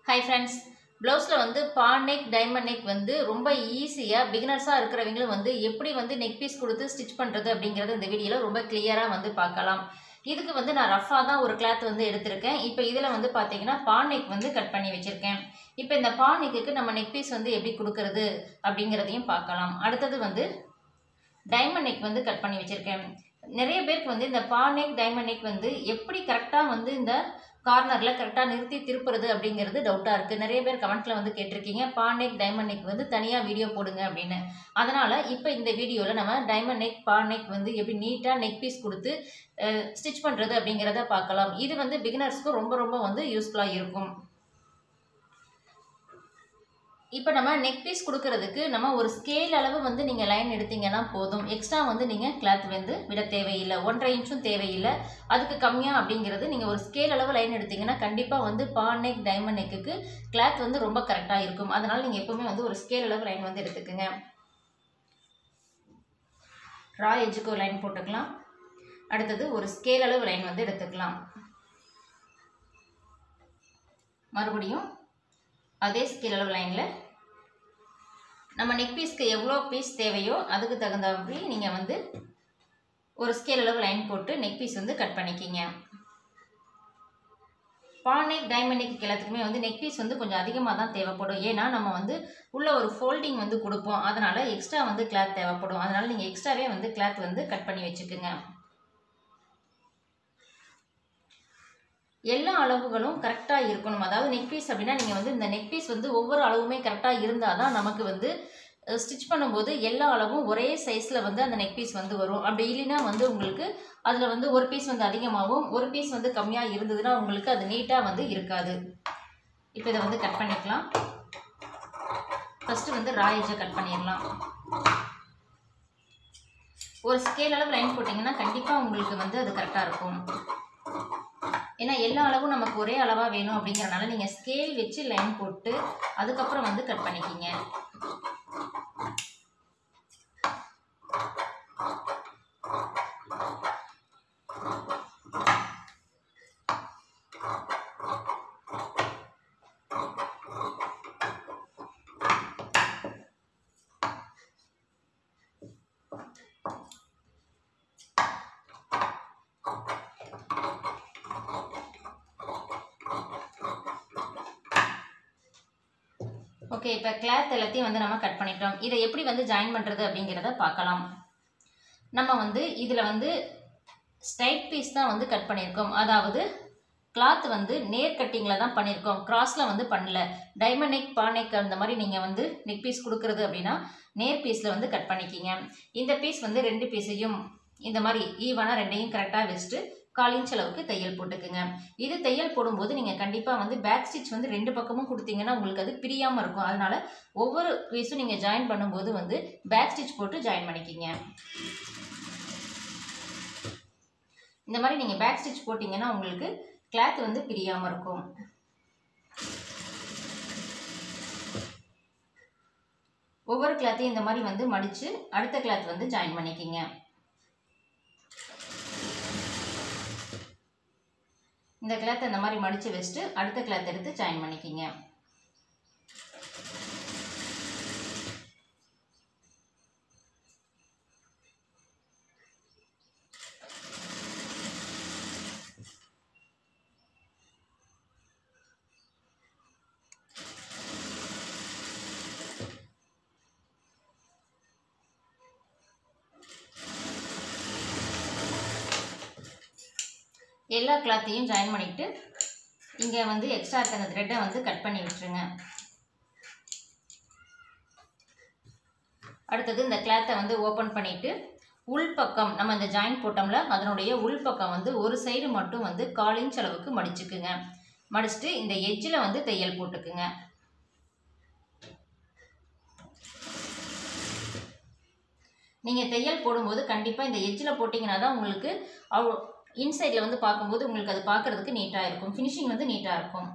hi friends ப்ளவுஸில் வந்து pan neck diamond neck வந்து ரொம்ப ஈஸியாக பிகினர்ஸாக இருக்கிறவங்களும் வந்து எப்படி வந்து நெக் பீஸ் கொடுத்து ஸ்டிச் பண்ணுறது அப்படிங்கிறது இந்த வீடியோவில் ரொம்ப கிளியராக வந்து பார்க்கலாம் இதுக்கு வந்து நான் ரஃபாக தான் ஒரு கிளாத் வந்து எடுத்திருக்கேன் இப்போ இதில் வந்து பார்த்தீங்கன்னா பான் நெக் வந்து கட் பண்ணி வச்சுருக்கேன் இப்போ இந்த பான் நெக்குக்கு நம்ம நெக் பீஸ் வந்து எப்படி கொடுக்கறது அப்படிங்கிறதையும் பார்க்கலாம் அடுத்தது வந்து டைமண்ட் நெக் வந்து கட் பண்ணி வச்சுருக்கேன் நிறைய பேருக்கு வந்து இந்த பான் நெக் டைமண்ட் நெக் வந்து எப்படி கரெக்டாக வந்து இந்த கார்னரில் கரெக்டாக நிறுத்தி திருப்புறது அப்படிங்கிறது டவுட்டாக இருக்குது நிறைய பேர் கமெண்ட்டில் வந்து கேட்டிருக்கீங்க பான் நெக் டைமண்ட் நெக் வந்து தனியாக வீடியோ போடுங்க அப்படின்னு அதனால் இப்போ இந்த வீடியோவில் நம்ம டைமண்ட் நெக் பான் நெக் வந்து எப்படி நீட்டாக நெக் பீஸ் கொடுத்து ஸ்டிச் பண்ணுறது அப்படிங்கிறத பார்க்கலாம் இது வந்து பிகினர்ஸ்க்கு ரொம்ப ரொம்ப வந்து யூஸ்ஃபுல்லாக இருக்கும் இப்போ நம்ம நெக் பீஸ் கொடுக்கறதுக்கு நம்ம ஒரு ஸ்கேல் அளவு வந்து நீங்கள் லைன் எடுத்தீங்கன்னா போதும் எக்ஸ்ட்ரா வந்து நீங்கள் கிளாத் வந்து விட தேவையில்லை ஒன்றரை இன்ச்சும் தேவையில்லை அதுக்கு கம்மியாக அப்படிங்கிறது நீங்கள் ஒரு ஸ்கேல் அளவு லைன் எடுத்தீங்கன்னா கண்டிப்பாக வந்து பான் நெக் டைமண்ட் நெக்குக்கு கிளாத் வந்து ரொம்ப கரெக்டாக இருக்கும் அதனால் நீங்கள் எப்போவுமே வந்து ஒரு ஸ்கேல் அளவு லைன் வந்து எடுத்துக்கோங்க ரா எஜுக்கு ஒரு லைன் போட்டுக்கலாம் அடுத்தது ஒரு ஸ்கேல் அளவு லைன் வந்து எடுத்துக்கலாம் மறுபடியும் அதே ஸ்கேல் அளவு லைனில் நம்ம நெக் பீஸ்க்கு எவ்வளோ பீஸ் தேவையோ அதுக்கு தகுந்தபடி நீங்கள் வந்து ஒரு ஸ்கேல் அளவு லைன் போட்டு நெக் பீஸ் வந்து கட் பண்ணிக்கிங்க பான் நெக் டைமண்ட் நெக் எல்லாத்துக்குமே வந்து நெக் பீஸ் வந்து கொஞ்சம் அதிகமாக தான் தேவைப்படும் ஏன்னா நம்ம வந்து உள்ள ஒரு ஃபோல்டிங் வந்து கொடுப்போம் அதனால் எக்ஸ்ட்ரா வந்து கிளாத் தேவைப்படும் அதனால் நீங்கள் எக்ஸ்ட்ராவே வந்து கிளாத் வந்து கட் பண்ணி வச்சுக்கோங்க எல்லா அளவுகளும் கரெக்டாக இருக்கணும் அதாவது நெக் பீஸ் அப்படின்னா நீங்கள் வந்து இந்த நெக் பீஸ் வந்து ஒவ்வொரு அளவுமே கரெக்டாக இருந்தால் தான் நமக்கு வந்து ஸ்டிச் பண்ணும்போது எல்லா அளவும் ஒரே சைஸில் வந்து அந்த நெக் பீஸ் வந்து வரும் அப்படி இல்லைன்னா வந்து உங்களுக்கு அதில் வந்து ஒரு பீஸ் வந்து அதிகமாகவும் ஒரு பீஸ் வந்து கம்மியாக இருந்ததுன்னா உங்களுக்கு அது நீட்டாக வந்து இருக்காது இப்போ இதை வந்து கட் பண்ணிக்கலாம் ஃபஸ்ட்டு வந்து ராயேஜை கட் பண்ணிடலாம் ஒரு ஸ்கேல் அளவு லைன் போட்டிங்கன்னா கண்டிப்பாக உங்களுக்கு வந்து அது கரெக்டாக இருக்கும் ஏன்னா எல்லா அளவும் நமக்கு ஒரே அளவாக வேணும் அப்படிங்கிறனால நீங்கள் ஸ்கேல் வச்சு லைன் போட்டு அதுக்கப்புறம் வந்து கட் பண்ணிக்கிங்க ஓகே இப்போ கிளாத் எல்லாத்தையும் வந்து நம்ம கட் பண்ணிட்டோம் இதை எப்படி வந்து ஜாயின் பண்ணுறது அப்படிங்கிறத பார்க்கலாம் நம்ம வந்து இதில் வந்து ஸ்ட்ரைட் பீஸ் தான் வந்து கட் பண்ணியிருக்கோம் அதாவது கிளாத் வந்து நேர் கட்டிங்கில் தான் பண்ணியிருக்கோம் கிராஸில் வந்து பண்ணல டைமண்ட் நெக் பா நெக் அந்த மாதிரி நீங்கள் வந்து நெக் பீஸ் கொடுக்குறது அப்படின்னா நேர் பீஸில் வந்து கட் பண்ணிக்கிங்க இந்த பீஸ் வந்து ரெண்டு பீஸையும் இந்த மாதிரி ஈவனாக ரெண்டையும் கரெக்டாக வச்சுட்டு கால் இன்ச் அளவுக்கு தையல் போட்டுக்குங்க இது தையல் போடும்போது நீங்கள் கண்டிப்பாக வந்து பேக் ஸ்டிச் வந்து ரெண்டு பக்கமும் கொடுத்தீங்கன்னா உங்களுக்கு அது பிரியாமல் இருக்கும் அதனால் ஒவ்வொரு பீஸும் நீங்கள் ஜாயின் பண்ணும்போது வந்து பேக் ஸ்டிச் போட்டு ஜாயின் பண்ணிக்கிங்க இந்த மாதிரி நீங்கள் பேக் ஸ்டிச் போட்டிங்கன்னா உங்களுக்கு கிளாத் வந்து பிரியாமல் இருக்கும் ஒவ்வொரு கிளாத்தையும் இந்த மாதிரி வந்து மடித்து அடுத்த கிளாத் வந்து ஜாயின் பண்ணிக்கிங்க இந்த கிளாத் இந்த மாதிரி மடித்து வச்சுட்டு அடுத்த கிளாத் எடுத்து ஜாயின் பண்ணிக்கிங்க எல்லா கிளாத்தையும் ஜாயின் பண்ணிவிட்டு இங்கே வந்து எக்ஸ்ட்ரா இருக்க அந்த த்ரெட்டை வந்து கட் பண்ணி விட்டுருங்க அடுத்தது இந்த கிளாத்தை வந்து ஓப்பன் பண்ணிவிட்டு உள்பக்கம் நம்ம இந்த ஜாயின் போட்டோம்ல அதனுடைய உள்பக்கம் வந்து ஒரு சைடு மட்டும் வந்து கால் இன்ச் அளவுக்கு மடிச்சுக்குங்க மடிச்சுட்டு இந்த எஜ்ஜில் வந்து தையல் போட்டுக்குங்க நீங்கள் தையல் போடும்போது கண்டிப்பாக இந்த எஜ்ஜில் போட்டிங்கன்னா தான் உங்களுக்கு அவ் இன்சைடில் வந்து பார்க்கும்போது உங்களுக்கு அது பார்க்குறதுக்கு நீட்டாக இருக்கும் ஃபினிஷிங் வந்து நீட்டாக இருக்கும்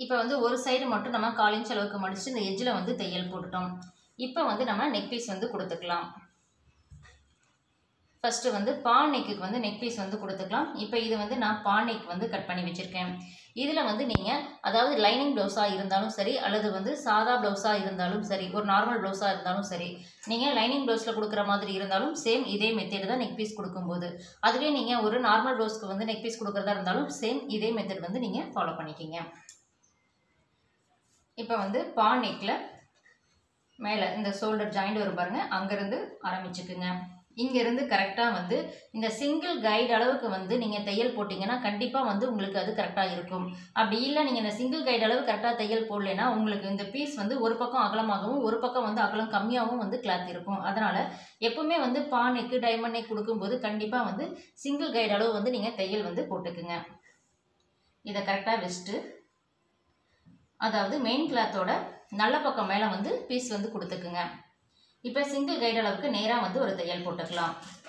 இப்போ வந்து ஒரு சைடு மட்டும் நம்ம கால் இன்ச் அளவுக்கு மடித்து இந்த எஜ்ஜில் வந்து தையல் போட்டுட்டோம் இப்போ வந்து நம்ம நெக் பீஸ் வந்து கொடுத்துக்கலாம் ஃபஸ்ட்டு வந்து பான் நெக்குக்கு வந்து நெக் பீஸ் வந்து கொடுத்துக்கலாம் இப்போ இது வந்து நான் பான் நெக் வந்து கட் பண்ணி வச்சுருக்கேன் இதில் வந்து நீங்கள் அதாவது லைனிங் ப்ளவுஸாக இருந்தாலும் சரி அல்லது வந்து சாதா ப்ளவுஸாக இருந்தாலும் சரி ஒரு நார்மல் ப்ளவுஸாக இருந்தாலும் சரி நீங்கள் லைனிங் ப்ளவுஸில் கொடுக்குற மாதிரி இருந்தாலும் சேம் இதே மெத்தேடு தான் நெக் பீஸ் கொடுக்கும்போது அதுவே நீங்கள் ஒரு நார்மல் ப்ளவுஸ்க்கு வந்து நெக் பீஸ் கொடுக்குறதா இருந்தாலும் சேம் இதே மெத்தட் வந்து நீங்கள் ஃபாலோ பண்ணிக்கிங்க இப்போ வந்து பான் நெக்கில் மேலே இந்த ஷோல்டர் ஜாயிண்ட் வரும் பாருங்கள் அங்கேருந்து ஆரம்பிச்சுக்குங்க இங்கேருந்து கரெக்டாக வந்து இந்த சிங்கிள் கைடு அளவுக்கு வந்து நீங்கள் தையல் போட்டிங்கன்னா கண்டிப்பாக வந்து உங்களுக்கு அது கரெக்டாக இருக்கும் அப்படி இல்லை நீங்கள் இந்த சிங்கிள் கைடு அளவு கரெக்டாக தையல் போடலைன்னா உங்களுக்கு இந்த பீஸ் வந்து ஒரு பக்கம் அகலமாகவும் ஒரு பக்கம் வந்து அகலம் கம்மியாகவும் வந்து கிளாத் இருக்கும் அதனால் எப்பவுமே வந்து பானைக்கு டைமண்ட் நெக் கொடுக்கும்போது கண்டிப்பாக வந்து சிங்கிள் கைடு அளவு வந்து நீங்கள் தையல் வந்து போட்டுக்குங்க இதை கரெக்டாக வச்சுட்டு அதாவது மெயின் கிளாத்தோட நல்ல பக்கம் மேலே வந்து பீஸ் வந்து கொடுத்துக்குங்க இப்போ சிங்கிள் கைடு அளவுக்கு நேராக வந்து ஒரு தையல் போட்டுக்கலாம்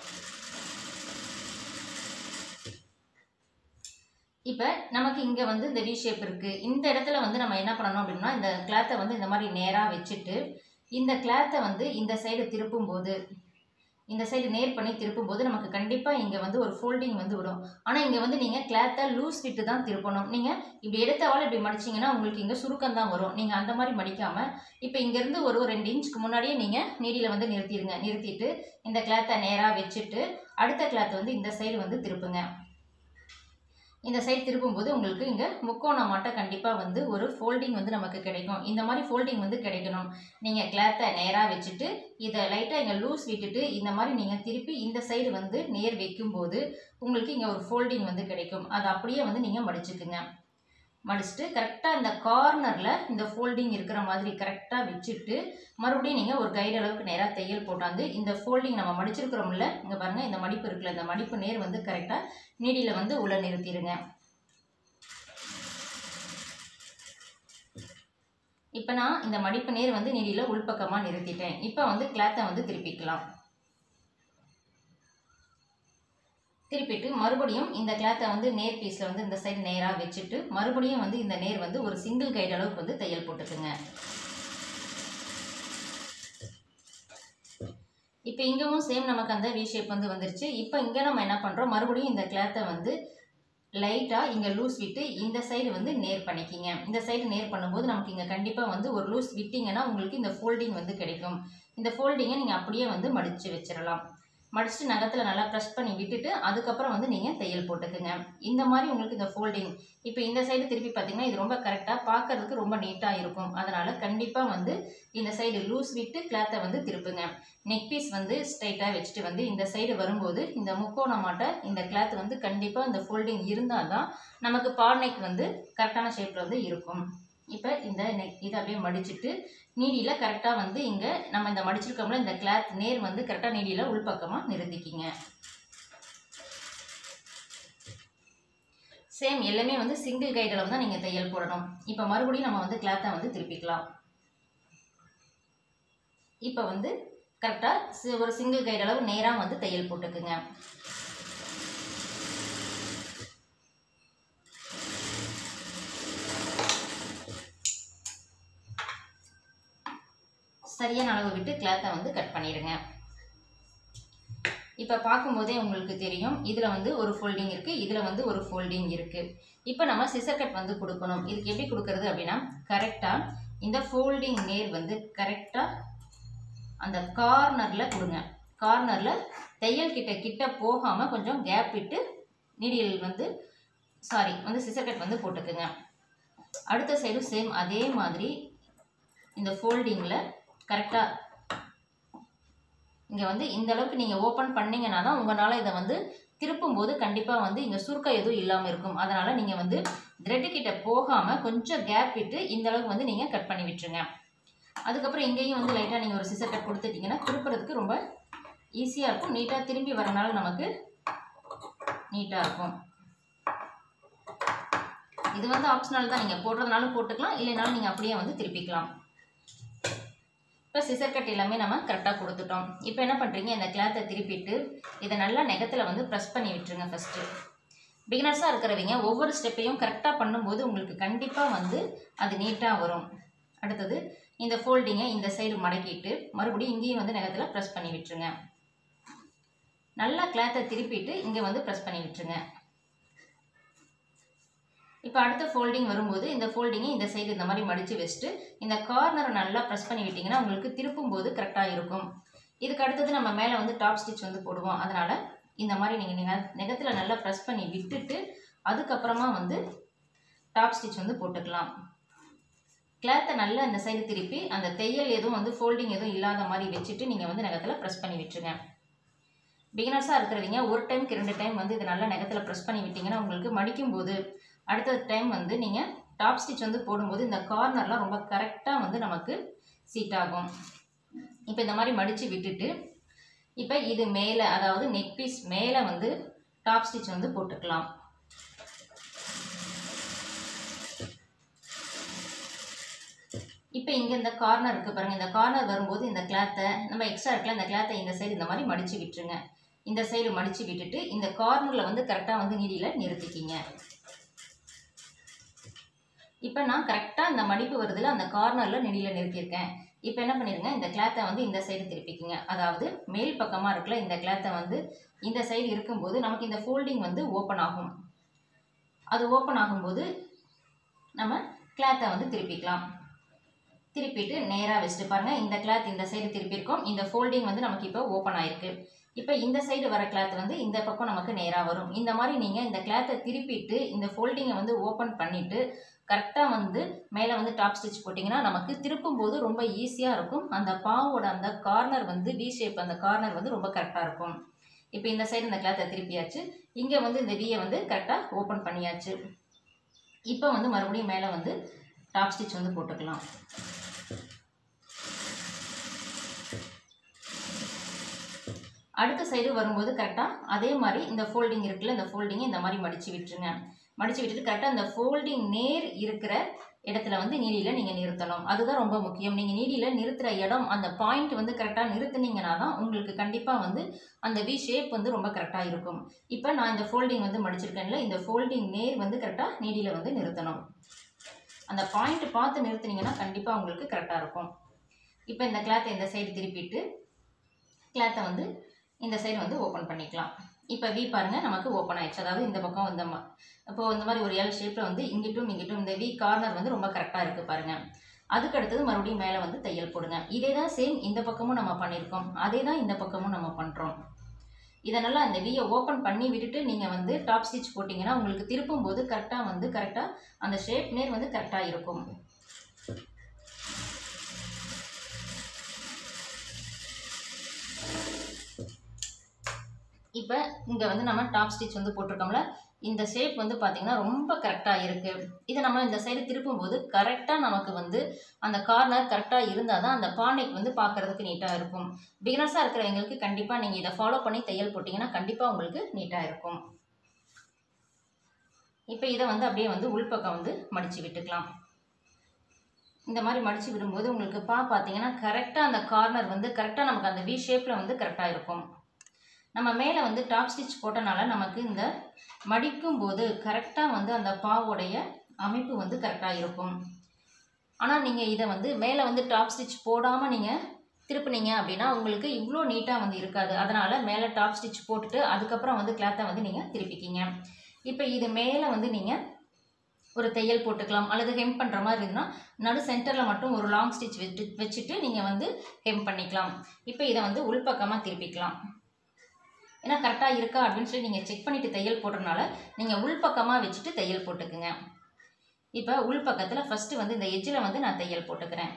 இப்போ நமக்கு இங்கே வந்து இந்த வி ஷேப் இருக்குது இந்த இடத்துல வந்து நம்ம என்ன பண்ணணும் அப்படின்னா இந்த கிளாத்தை வந்து இந்த மாதிரி நேராக வச்சுட்டு இந்த கிளாத்தை வந்து இந்த சைடு திருப்பும்போது இந்த சைடு நேர் பண்ணி திருப்பும்போது நமக்கு கண்டிப்பாக இங்கே வந்து ஒரு ஃபோல்டிங் வந்து விடும் ஆனால் இங்கே வந்து நீங்கள் கிளாத்தை லூஸ் விட்டு தான் திருப்பணும் நீங்கள் இப்படி எடுத்தவாள் இப்படி மடிச்சிங்கன்னா உங்களுக்கு இங்கே சுருக்கம் தான் வரும் நீங்கள் அந்த மாதிரி மடிக்காமல் இப்போ இங்கேருந்து ஒரு ஒரு ரெண்டு இன்ச்சுக்கு முன்னாடியே நீங்கள் நீடியில் வந்து நிறுத்திடுங்க நிறுத்திட்டு இந்த கிளாத்தை நேராக வச்சுட்டு அடுத்த கிளாத்தை வந்து இந்த சைடு வந்து திருப்புங்க இந்த சைடு திருப்பும்போது உங்களுக்கு இங்கே முக்கோணம் மாட்டம் கண்டிப்பாக வந்து ஒரு ஃபோல்டிங் வந்து நமக்கு கிடைக்கும் இந்த மாதிரி ஃபோல்டிங் வந்து கிடைக்கணும் நீங்கள் கிளாத்தை நேராக வச்சுட்டு இதை லைட்டாக இங்கே லூஸ் விட்டுட்டு இந்த மாதிரி நீங்கள் திருப்பி இந்த சைடு வந்து நேர் வைக்கும்போது உங்களுக்கு இங்கே ஒரு ஃபோல்டிங் வந்து கிடைக்கும் அதை அப்படியே வந்து நீங்கள் மடிச்சுக்குங்க மடிச்சுட்டு கரெக்டாக இந்த கார்னரில் இந்த ஃபோல்டிங் இருக்கிற மாதிரி கரெக்டாக வச்சுட்டு மறுபடியும் நீங்கள் ஒரு கைடு அளவுக்கு நேராக தையல் போட்டாந்து இந்த ஃபோல்டிங் நம்ம மடிச்சிருக்கிறோம்ல இங்கே பாருங்கள் இந்த மடிப்பு இருக்குல்ல இந்த மடிப்பு நேர் வந்து கரெக்டாக நீடியில் வந்து உள்ள நிறுத்திடுங்க இப்போ நான் இந்த மடிப்பு நேர் வந்து நீடியில் உள்பக்கமாக நிறுத்திட்டேன் இப்போ வந்து கிளாத்தை வந்து திருப்பிக்கலாம் திருப்பிட்டு மறுபடியும் இந்த கிளாத்தை வந்து நேர் பீஸில் வந்து இந்த சைடு நேராக வச்சுட்டு மறுபடியும் வந்து இந்த நேர் வந்து ஒரு சிங்கிள் கைடு அளவுக்கு வந்து தையல் போட்டுக்குங்க இப்போ இங்கேவும் சேம் நமக்கு அந்த வி ஷேப் வந்து வந்துருச்சு இப்போ இங்கே நம்ம என்ன பண்ணுறோம் மறுபடியும் இந்த கிளாத்தை வந்து லைட்டாக இங்கே லூஸ் விட்டு இந்த சைடு வந்து நேர் பண்ணிக்கிங்க இந்த சைடு நேர் பண்ணும்போது நமக்கு இங்கே கண்டிப்பாக வந்து ஒரு லூஸ் விட்டிங்கன்னா உங்களுக்கு இந்த ஃபோல்டிங் வந்து கிடைக்கும் இந்த ஃபோல்டிங்கை நீங்கள் அப்படியே வந்து மடித்து வச்சிடலாம் மடிச்சுட்டு நகத்தில் நல்லா ப்ரெஸ் பண்ணி விட்டுட்டு அதுக்கப்புறம் வந்து நீங்கள் தையல் போட்டுக்குங்க இந்த மாதிரி உங்களுக்கு இந்த ஃபோல்டிங் இப்போ இந்த சைடு திருப்பி பார்த்தீங்கன்னா இது ரொம்ப கரெக்டாக பார்க்கறதுக்கு ரொம்ப நீட்டாக இருக்கும் அதனால் கண்டிப்பாக வந்து இந்த சைடு லூஸ் விட்டு கிளாத்தை வந்து திருப்புங்க நெக் பீஸ் வந்து ஸ்ட்ரைட்டாக வச்சுட்டு வந்து இந்த சைடு வரும்போது இந்த முக்கோணமாட்ட இந்த கிளாத் வந்து கண்டிப்பாக இந்த ஃபோல்டிங் இருந்தால் தான் நமக்கு பாட் நெக் வந்து கரெக்டான ஷேப்பில் வந்து இருக்கும் இப்போ இந்த நெக் இதை அப்படியே மடிச்சுட்டு நீடியில் கரெக்டாக வந்து இங்கே நம்ம இந்த மடிச்சிருக்கோம்ல இந்த கிளாத் நேர் வந்து கரெக்டாக நீடியில் உள்பக்கமாக நிறுத்திக்கிங்க சேம் எல்லாமே வந்து சிங்கிள் கைட் அளவு தான் நீங்கள் தையல் போடணும் இப்போ மறுபடியும் நம்ம வந்து கிளாத்தை வந்து திருப்பிக்கலாம் இப்போ வந்து கரெக்டாக ஒரு சிங்கிள் கைட் அளவு நேராக வந்து தையல் போட்டுக்குங்க சரியான அளவு விட்டு கிளாத்தை வந்து கட் பண்ணிடுங்க இப்போ பார்க்கும்போதே உங்களுக்கு தெரியும் இதில் வந்து ஒரு ஃபோல்டிங் இருக்குது இதில் வந்து ஒரு ஃபோல்டிங் இருக்குது இப்போ நம்ம சிசர் கட் வந்து கொடுக்கணும் இதுக்கு எப்படி கொடுக்கறது அப்படின்னா கரெக்டாக இந்த ஃபோல்டிங் நேர் வந்து கரெக்டாக அந்த கார்னரில் கொடுங்க கார்னரில் தையல் கிட்ட கிட்ட போகாமல் கொஞ்சம் கேப் விட்டு நீடியல் வந்து சாரி வந்து சிசர் கட் வந்து போட்டுக்குங்க அடுத்த சைடும் சேம் அதே மாதிரி இந்த ஃபோல்டிங்கில் கரெக்டாக இங்கே வந்து இந்த அளவுக்கு நீங்கள் ஓப்பன் பண்ணீங்கன்னா தான் உங்களால் இதை வந்து திருப்பும்போது கண்டிப்பாக வந்து இங்கே சுருக்கம் எதுவும் இல்லாமல் இருக்கும் அதனால் நீங்கள் வந்து த்ரெட்டு கிட்ட போகாமல் கொஞ்சம் கேப் விட்டு இந்த அளவுக்கு வந்து நீங்கள் கட் பண்ணி விட்டுருங்க அதுக்கப்புறம் இங்கேயும் வந்து லைட்டாக நீங்கள் ஒரு சிசர் கட் கொடுத்துட்டிங்கன்னா திருப்புறதுக்கு ரொம்ப ஈஸியாக இருக்கும் நீட்டாக திரும்பி வரனால நமக்கு நீட்டாக இருக்கும் இது வந்து ஆப்ஷனல் தான் நீங்கள் போடுறதுனாலும் போட்டுக்கலாம் இல்லைனாலும் நீங்கள் அப்படியே வந்து திருப்பிக்கலாம் இப்போ சிசர் கட் எல்லாமே நம்ம கரெக்டாக கொடுத்துட்டோம் இப்போ என்ன பண்ணுறீங்க இந்த கிளாத்தை திருப்பிட்டு இதை நல்லா நெகத்தில் வந்து ப்ரெஸ் பண்ணி விட்டுருங்க ஃபஸ்ட்டு பிகினர்ஸாக இருக்கிறவங்க ஒவ்வொரு ஸ்டெப்பையும் கரெக்டாக பண்ணும்போது உங்களுக்கு கண்டிப்பாக வந்து அது நீட்டாக வரும் அடுத்தது இந்த ஃபோல்டிங்கை இந்த சைடு மடக்கிட்டு மறுபடியும் இங்கேயும் வந்து நகத்தில் ப்ரெஸ் பண்ணி விட்டுருங்க நல்லா கிளாத்தை திருப்பிட்டு இங்கே வந்து ப்ரெஸ் பண்ணி விட்டுருங்க இப்போ அடுத்த ஃபோல்டிங் வரும்போது இந்த ஃபோல்டிங்கை இந்த சைடு இந்த மாதிரி மடித்து வச்சுட்டு இந்த கார்னரை நல்லா ப்ரெஸ் பண்ணி விட்டிங்கன்னா உங்களுக்கு திருப்பும் போது கரெக்டாக இருக்கும் இதுக்கு அடுத்தது நம்ம மேலே வந்து டாப் ஸ்டிச் வந்து போடுவோம் அதனால் இந்த மாதிரி நீங்கள் நீங்கள் நெகத்தில் நல்லா ப்ரெஸ் பண்ணி விட்டுட்டு அதுக்கப்புறமா வந்து டாப் ஸ்டிச் வந்து போட்டுக்கலாம் கிளாத்தை நல்லா இந்த சைடு திருப்பி அந்த தையல் எதுவும் வந்து ஃபோல்டிங் எதுவும் இல்லாத மாதிரி வச்சுட்டு நீங்கள் வந்து நகத்தில் ப்ரெஸ் பண்ணி விட்டுருங்க பிகினர்ஸாக இருக்கிறவங்க ஒரு டைம்க்கு ரெண்டு டைம் வந்து இது நல்லா நகத்தில் ப்ரெஸ் பண்ணி விட்டிங்கன்னா உங்களுக்கு மடிக்கும் போது அடுத்த டைம் வந்து நீங்கள் டாப் ஸ்டிச் வந்து போடும்போது இந்த கார்னர்லாம் ரொம்ப கரெக்டாக வந்து நமக்கு சீட் ஆகும் இப்போ இந்த மாதிரி மடித்து விட்டுட்டு இப்போ இது மேலே அதாவது நெக் பீஸ் மேலே வந்து டாப் ஸ்டிச் வந்து போட்டுக்கலாம் இப்போ இங்கே இந்த கார்னர் இருக்குது பாருங்கள் இந்த கார்னர் வரும்போது இந்த கிளாத்தை நம்ம எக்ஸ்ட்ரா இருக்கல இந்த கிளாத்தை இந்த சைடு இந்த மாதிரி மடித்து விட்டுருங்க இந்த சைடு மடித்து விட்டுட்டு இந்த கார்னரில் வந்து கரெக்டாக வந்து நீடியில் நிறுத்திக்கிங்க இப்போ நான் கரெக்டாக இந்த மடிப்பு வருதுல அந்த கார்னரில் நெடியில் நிறுத்தியிருக்கேன் இப்போ என்ன பண்ணிடுங்க இந்த கிளாத்தை வந்து இந்த சைடு திருப்பிக்கிங்க அதாவது மேல் பக்கமாக இருக்கல இந்த கிளாத்தை வந்து இந்த சைடு இருக்கும்போது நமக்கு இந்த ஃபோல்டிங் வந்து ஓப்பன் ஆகும் அது ஓப்பன் ஆகும்போது நம்ம கிளாத்தை வந்து திருப்பிக்கலாம் திருப்பிட்டு நேராக வச்சுட்டு பாருங்கள் இந்த கிளாத் இந்த சைடு திருப்பியிருக்கோம் இந்த ஃபோல்டிங் வந்து நமக்கு இப்போ ஓப்பன் ஆயிருக்கு இப்போ இந்த சைடு வர கிளாத் வந்து இந்த பக்கம் நமக்கு நேராக வரும் இந்த மாதிரி நீங்கள் இந்த கிளாத்தை திருப்பிட்டு இந்த ஃபோல்டிங்கை வந்து ஓப்பன் பண்ணிவிட்டு கரெக்டாக வந்து மேலே வந்து டாப் ஸ்டிச் போட்டிங்கன்னா நமக்கு திருப்பும் போது ரொம்ப ஈஸியாக இருக்கும் அந்த பாவோட அந்த கார்னர் வந்து வி ஷேப் அந்த கார்னர் வந்து ரொம்ப கரெக்டாக இருக்கும் இப்போ இந்த சைடு இந்த கிளாத்தை திருப்பியாச்சு இங்கே வந்து இந்த வியை வந்து கரெக்டாக ஓப்பன் பண்ணியாச்சு இப்போ வந்து மறுபடியும் மேலே வந்து டாப் ஸ்டிச் வந்து போட்டுக்கலாம் அடுத்த சைடு வரும்போது கரெக்டாக அதே மாதிரி இந்த ஃபோல்டிங் இருக்குல்ல இந்த ஃபோல்டிங்கை இந்த மாதிரி மடித்து விட்டுருங்க மடித்து விட்டுட்டு கரெக்டாக இந்த ஃபோல்டிங் நேர் இருக்கிற இடத்துல வந்து நீடியில் நீங்கள் நிறுத்தணும் அதுதான் ரொம்ப முக்கியம் நீங்கள் நீடியில் நிறுத்துகிற இடம் அந்த பாயிண்ட் வந்து கரெக்டாக நிறுத்துனீங்கன்னா தான் உங்களுக்கு கண்டிப்பாக வந்து அந்த வி ஷேப் வந்து ரொம்ப கரெக்டாக இருக்கும் இப்போ நான் இந்த ஃபோல்டிங் வந்து மடிச்சிருக்கேன்ல இந்த ஃபோல்டிங் நேர் வந்து கரெக்டாக நீடியில் வந்து நிறுத்தணும் அந்த பாயிண்ட் பார்த்து நிறுத்துனீங்கன்னா கண்டிப்பாக உங்களுக்கு கரெக்டாக இருக்கும் இப்போ இந்த கிளாத்தை இந்த சைடு திருப்பிட்டு கிளாத்தை வந்து இந்த சைடு வந்து ஓப்பன் பண்ணிக்கலாம் இப்போ வி பாருங்கள் நமக்கு ஓப்பன் ஆயிடுச்சு அதாவது இந்த பக்கம் இந்த மா இப்போது இந்த மாதிரி ஒரு எல் ஷேப்பில் வந்து இங்கிட்டும் இங்கிட்டும் இந்த வி கார்னர் வந்து ரொம்ப கரெக்டாக இருக்குது பாருங்கள் அதுக்கு அடுத்தது மறுபடியும் மேலே வந்து தையல் போடுங்க இதே தான் சேம் இந்த பக்கமும் நம்ம பண்ணியிருக்கோம் அதே தான் இந்த பக்கமும் நம்ம பண்ணுறோம் இதனால் அந்த வியை ஓப்பன் பண்ணி விட்டுட்டு நீங்கள் வந்து டாப் ஸ்டிச் போட்டிங்கன்னா உங்களுக்கு திருப்பும் போது கரெக்டாக வந்து கரெக்டாக அந்த ஷேப் நேர் வந்து கரெக்டாக இருக்கும் இப்போ இங்கே வந்து நம்ம டாப் ஸ்டிச் வந்து போட்டிருக்கோம்ல இந்த ஷேப் வந்து பார்த்திங்கன்னா ரொம்ப கரெக்டாக இருக்குது இதை நம்ம இந்த சைடு திருப்பும்போது கரெக்டாக நமக்கு வந்து அந்த கார்னர் கரெக்டாக இருந்தால் தான் அந்த பானைக்கு வந்து பார்க்குறதுக்கு நீட்டாக இருக்கும் பிகினர்ஸாக இருக்கிறவங்களுக்கு கண்டிப்பாக நீங்கள் இதை ஃபாலோ பண்ணி தையல் போட்டிங்கன்னா கண்டிப்பாக உங்களுக்கு நீட்டாக இருக்கும் இப்போ இதை வந்து அப்படியே வந்து உள்பக்கம் வந்து மடித்து விட்டுக்கலாம் இந்த மாதிரி மடித்து விடும்போது உங்களுக்கு பா பார்த்தீங்கன்னா கரெக்டாக அந்த கார்னர் வந்து கரெக்டாக நமக்கு அந்த வி ஷேப்பில் வந்து கரெக்டாக இருக்கும் நம்ம மேலே வந்து டாப் ஸ்டிச் போட்டனால நமக்கு இந்த மடிக்கும் போது கரெக்டாக வந்து அந்த பாவோடைய அமைப்பு வந்து கரெக்டாக இருக்கும் ஆனால் நீங்கள் இதை வந்து மேலே வந்து டாப் ஸ்டிச் போடாமல் நீங்கள் திருப்புனீங்க அப்படின்னா உங்களுக்கு இவ்வளோ நீட்டாக வந்து இருக்காது அதனால் மேலே டாப் ஸ்டிச் போட்டுட்டு அதுக்கப்புறம் வந்து கிளாத்தை வந்து நீங்கள் திருப்பிக்கிங்க இப்போ இது மேலே வந்து நீங்கள் ஒரு தையல் போட்டுக்கலாம் அல்லது ஹெம் பண்ணுற மாதிரி இருந்ததுன்னா நடு சென்டரில் மட்டும் ஒரு லாங் ஸ்டிச் வச்சு வச்சுட்டு நீங்கள் வந்து ஹெம் பண்ணிக்கலாம் இப்போ இதை வந்து உள்பக்கமாக திருப்பிக்கலாம் ஏன்னா கரெக்டாக இருக்கா அப்படின்னு சொல்லி நீங்கள் செக் பண்ணிவிட்டு தையல் போடுறதுனால நீங்கள் உள்பக்கமாக வச்சுட்டு தையல் போட்டுக்குங்க இப்போ உள்பக்கத்தில் ஃபஸ்ட்டு வந்து இந்த எஜ்ஜில் வந்து நான் தையல் போட்டுக்கிறேன்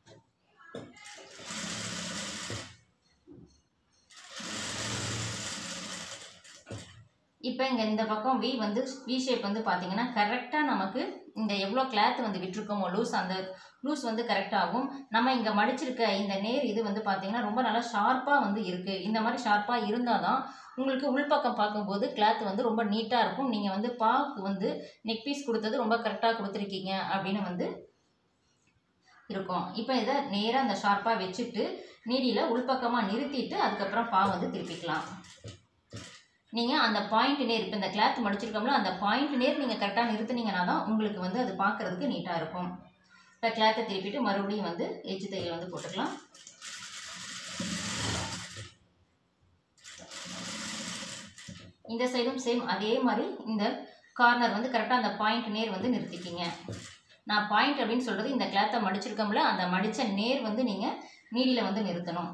இப்போ இங்கே இந்த பக்கம் வி வந்து வி ஷேப் வந்து பார்த்தீங்கன்னா கரெக்டாக நமக்கு இந்த எவ்வளோ கிளாத் வந்து விட்டுருக்கோமோ லூஸ் அந்த லூஸ் வந்து கரெக்டாகும் நம்ம இங்கே மடிச்சிருக்க இந்த நேர் இது வந்து பார்த்தீங்கன்னா ரொம்ப நல்லா ஷார்ப்பாக வந்து இருக்குது இந்த மாதிரி ஷார்ப்பாக இருந்தால் தான் உங்களுக்கு உள்பக்கம் பார்க்கும்போது கிளாத் வந்து ரொம்ப நீட்டாக இருக்கும் நீங்கள் வந்து பாக்கு வந்து நெக் பீஸ் கொடுத்தது ரொம்ப கரெக்டாக கொடுத்துருக்கீங்க அப்படின்னு வந்து இருக்கும் இப்போ இதை நேராக அந்த ஷார்ப்பாக வச்சுட்டு நீடியில் உள்பக்கமாக நிறுத்திட்டு அதுக்கப்புறம் பா வந்து திருப்பிக்கலாம் நீங்கள் அந்த பாயிண்ட் நேர் இப்போ இந்த கிளாத் மடிச்சிருக்கோம்ல அந்த பாயிண்ட் நேர் நீங்கள் கரெக்டாக நிறுத்துனீங்கன்னா தான் உங்களுக்கு வந்து அது பார்க்குறதுக்கு நீட்டாக இருக்கும் இப்போ கிளாத்தை திருப்பிட்டு மறுபடியும் வந்து எஜ்ஜு தையல் வந்து போட்டுக்கலாம் இந்த சைடும் சேம் அதே மாதிரி இந்த கார்னர் வந்து கரெக்டாக அந்த பாயிண்ட் நேர் வந்து நிறுத்திக்கிங்க நான் பாயிண்ட் அப்படின்னு சொல்கிறது இந்த கிளாத்தை மடிச்சிருக்கோம்ல அந்த மடித்த நேர் வந்து நீங்கள் நீடியில் வந்து நிறுத்தணும்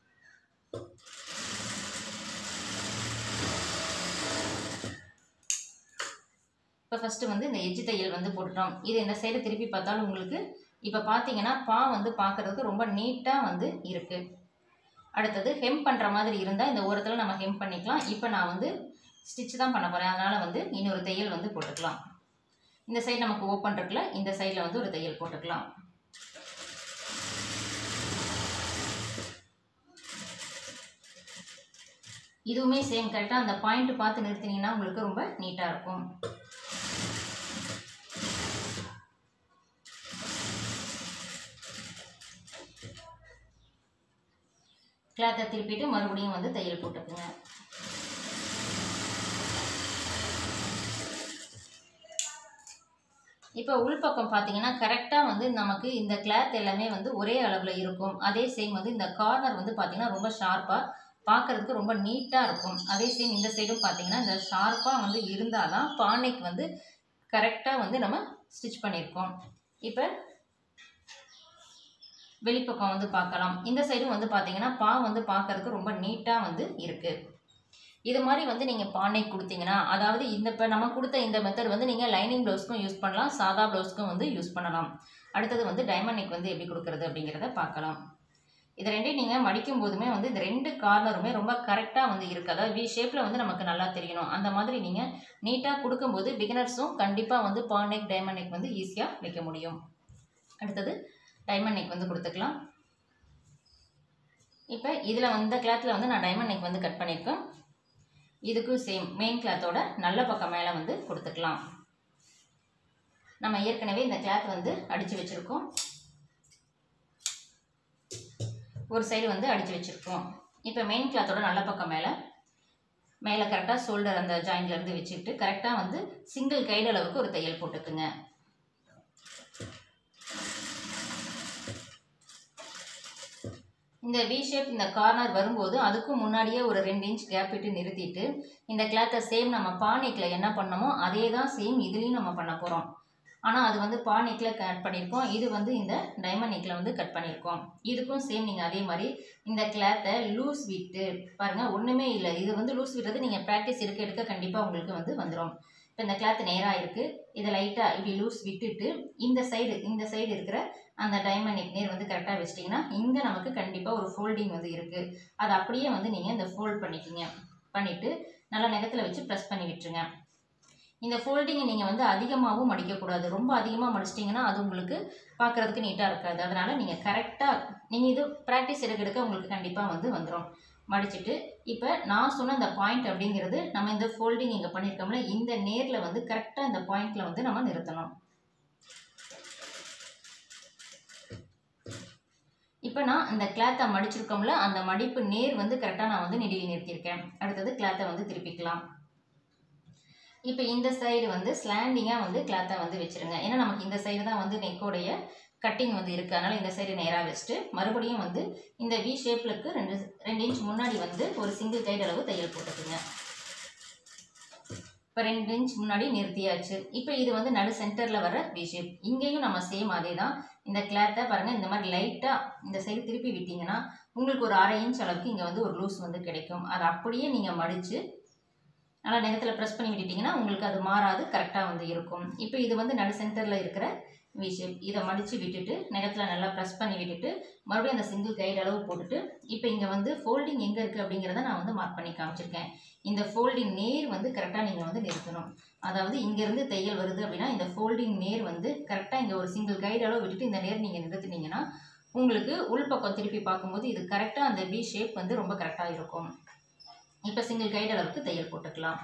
இப்போ ஃபஸ்ட்டு வந்து இந்த எஜ்ஜு தையல் வந்து போட்டுட்டோம் இது இந்த சைடு திருப்பி பார்த்தாலும் உங்களுக்கு இப்போ பார்த்தீங்கன்னா பா வந்து பார்க்குறதுக்கு ரொம்ப நீட்டாக வந்து இருக்குது அடுத்தது ஹெம் பண்ணுற மாதிரி இருந்தால் இந்த ஓரத்தில் நம்ம ஹெம் பண்ணிக்கலாம் இப்போ நான் வந்து ஸ்டிச் தான் பண்ண போகிறேன் அதனால் வந்து இன்னொரு தையல் வந்து போட்டுக்கலாம் இந்த சைடு நமக்கு ஓப்பன் இருக்குல்ல இந்த சைடில் வந்து ஒரு தையல் போட்டுக்கலாம் இதுவுமே சேம் கரெக்டாக அந்த பாயிண்ட் பார்த்து நிறுத்தினீங்கன்னா உங்களுக்கு ரொம்ப நீட்டாக இருக்கும் கிளாத்தை திருப்பிட்டு மறுபடியும் வந்து தையல் போட்டுக்குங்க இப்போ உள்பக்கம் பார்த்தீங்கன்னா கரெக்டாக வந்து நமக்கு இந்த கிளாத் எல்லாமே வந்து ஒரே அளவில் இருக்கும் அதே சேம் வந்து இந்த கார்னர் வந்து பார்த்தீங்கன்னா ரொம்ப ஷார்ப்பாக பார்க்குறதுக்கு ரொம்ப நீட்டாக இருக்கும் அதே சேம் இந்த சைடும் பார்த்தீங்கன்னா இந்த ஷார்ப்பாக வந்து இருந்தால் தான் பானைக்கு வந்து கரெக்டாக வந்து நம்ம ஸ்டிச் பண்ணியிருக்கோம் இப்போ வெளிப்பக்கம் வந்து பார்க்கலாம் இந்த சைடும் வந்து பார்த்தீங்கன்னா பா வந்து பார்க்கறதுக்கு ரொம்ப நீட்டாக வந்து இருக்குது இது மாதிரி வந்து நீங்கள் பானை கொடுத்தீங்கன்னா அதாவது இந்த இப்போ நம்ம கொடுத்த இந்த மெத்தட் வந்து நீங்கள் லைனிங் ப்ளவுஸ்க்கும் யூஸ் பண்ணலாம் சாதா ப்ளவுஸ்க்கும் வந்து யூஸ் பண்ணலாம் அடுத்தது வந்து டைமண்ட் நெக் வந்து எப்படி கொடுக்குறது அப்படிங்கிறத பார்க்கலாம் இது ரெண்டையும் நீங்கள் மடிக்கும் போதுமே வந்து இந்த ரெண்டு கார்னருமே ரொம்ப கரெக்டாக வந்து இருக்குது அதாவது வி ஷேப்பில் வந்து நமக்கு நல்லா தெரியணும் அந்த மாதிரி நீங்கள் நீட்டாக கொடுக்கும்போது பிகினர்ஸும் கண்டிப்பாக வந்து பான் நெக் டைமண்ட் நெக் வந்து ஈஸியாக வைக்க முடியும் அடுத்தது டைமண்ட் நெக் வந்து கொடுத்துக்கலாம் இப்போ இதில் வந்த கிளாத்தில் வந்து நான் டைமண்ட் நெக் வந்து கட் பண்ணியிருக்கேன் இதுக்கும் சேம் மெயின் கிளாத்தோட நல்ல பக்கம் மேலே வந்து கொடுத்துக்கலாம் நம்ம ஏற்கனவே இந்த கிளாத் வந்து அடித்து வச்சுருக்கோம் ஒரு சைடு வந்து அடித்து வச்சுருக்கோம் இப்போ மெயின் கிளாத்தோட நல்ல பக்கம் மேலே மேலே கரெக்டாக ஷோல்டர் அந்த ஜாயிண்ட்லேருந்து வச்சுக்கிட்டு கரெக்டாக வந்து சிங்கிள் கைடு அளவுக்கு ஒரு தையல் போட்டுக்குங்க இந்த வி ஷேப் இந்த கார்னர் வரும்போது அதுக்கும் முன்னாடியே ஒரு ரெண்டு இன்ச் கேப் விட்டு நிறுத்திட்டு இந்த கிளாத்தை சேம் நம்ம பானைக்கில் என்ன பண்ணமோ அதே தான் சேம் இதுலேயும் நம்ம பண்ண போகிறோம் ஆனால் அது வந்து பானைக்கில் கட் பண்ணியிருக்கோம் இது வந்து இந்த டைமண்ட் நெக்கில் வந்து கட் பண்ணியிருக்கோம் இதுக்கும் சேம் நீங்கள் அதே மாதிரி இந்த கிளாத்தை லூஸ் விட்டு பாருங்கள் ஒன்றுமே இல்லை இது வந்து லூஸ் விடுறது நீங்கள் ப்ராக்டிஸ் எடுக்க எடுக்க கண்டிப்பாக உங்களுக்கு வந்து வந்துடும் இப்போ இந்த கிளாத் நேராக இருக்குது இதை லைட்டாக இப்படி லூஸ் விட்டுட்டு இந்த சைடு இந்த சைடு இருக்கிற அந்த டைமண்ட் நெக் நேர் வந்து கரெக்டாக வச்சிட்டிங்கன்னா இங்கே நமக்கு கண்டிப்பாக ஒரு ஃபோல்டிங் வந்து இருக்குது அதை அப்படியே வந்து நீங்கள் இந்த ஃபோல்ட் பண்ணிக்கிங்க பண்ணிவிட்டு நல்லா நகத்தில் வச்சு ப்ரெஸ் பண்ணி விட்டுருங்க இந்த ஃபோல்டிங்கை நீங்கள் வந்து அதிகமாகவும் மடிக்கக்கூடாது ரொம்ப அதிகமாக மடிச்சிட்டிங்கன்னா அது உங்களுக்கு பார்க்குறதுக்கு நீட்டாக இருக்காது அதனால் நீங்கள் கரெக்டாக நீங்கள் இது ப்ராக்டிஸ் எடுக்க எடுக்க உங்களுக்கு கண்டிப்பாக வந்து வந்துடும் மடிச்சிட்டு இப்போ நான் சொன்ன அந்த பாயிண்ட் அப்படிங்கிறது நம்ம இந்த ஃபோல்டிங் இங்கே பண்ணியிருக்கோம்ல இந்த நேரில் வந்து கரெக்டாக இந்த பாயிண்டில் வந்து நம்ம நிறுத்தணும் இப்போ நான் இந்த கிளாத்தை மடிச்சிருக்கோம்ல அந்த மடிப்பு நேர் வந்து கரெக்டாக நான் வந்து நெடியில் நிறுத்தியிருக்கேன் அடுத்தது கிளாத்தை வந்து திருப்பிக்கலாம் இப்போ இந்த சைடு வந்து ஸ்லாண்டிங்காக வந்து கிளாத்தை வந்து வச்சுருங்க ஏன்னா நமக்கு இந்த சைடு தான் வந்து நெக்கோடைய கட்டிங் வந்து இருக்குது அதனால் இந்த சைடு நேராக வச்சுட்டு மறுபடியும் வந்து இந்த வி ஷேப்லுக்கு ரெண்டு ரெண்டு இன்ச் முன்னாடி வந்து ஒரு சிங்கிள் கைடு அளவு தையல் போட்டுக்குங்க இப்போ ரெண்டு இன்ச் முன்னாடி நிறுத்தியாச்சு இப்போ இது வந்து நடு சென்டரில் வர வி ஷேப் இங்கேயும் நம்ம சேம் அதே தான் இந்த கிளாத்தை பாருங்கள் இந்த மாதிரி லைட்டாக இந்த சைடு திருப்பி விட்டிங்கன்னா உங்களுக்கு ஒரு அரை இன்ச் அளவுக்கு இங்கே வந்து ஒரு லூஸ் வந்து கிடைக்கும் அதை அப்படியே நீங்கள் மடித்து நல்லா நேரத்தில் ப்ரெஸ் பண்ணி விட்டுட்டிங்கன்னா உங்களுக்கு அது மாறாது கரெக்டாக வந்து இருக்கும் இப்போ இது வந்து நடு சென்டரில் இருக்கிற வி ஷேப் இதை மடித்து விட்டுட்டு நகத்தில் நல்லா ப்ரெஸ் பண்ணி விட்டுட்டு மறுபடியும் அந்த சிங்கிள் கைடு அளவு போட்டுட்டு இப்போ இங்கே வந்து ஃபோல்டிங் எங்கே இருக்குது அப்படிங்கிறத நான் வந்து மார்க் பண்ணி காமிச்சிருக்கேன் இந்த ஃபோல்டிங் நேர் வந்து கரெக்டாக நீங்கள் வந்து நிறுத்தணும் அதாவது இங்கேருந்து தையல் வருது அப்படின்னா இந்த ஃபோல்டிங் நேர் வந்து கரெக்டாக இங்கே ஒரு சிங்கிள் கைடு அளவு விட்டுட்டு இந்த நேர் நீங்கள் நிறுத்தினீங்கன்னா உங்களுக்கு உள்பக்கம் திருப்பி பார்க்கும்போது இது கரெக்டாக அந்த வி ஷேப் வந்து ரொம்ப கரெக்டாக இருக்கும் இப்போ சிங்கிள் கைடு அளவுக்கு தையல் போட்டுக்கலாம்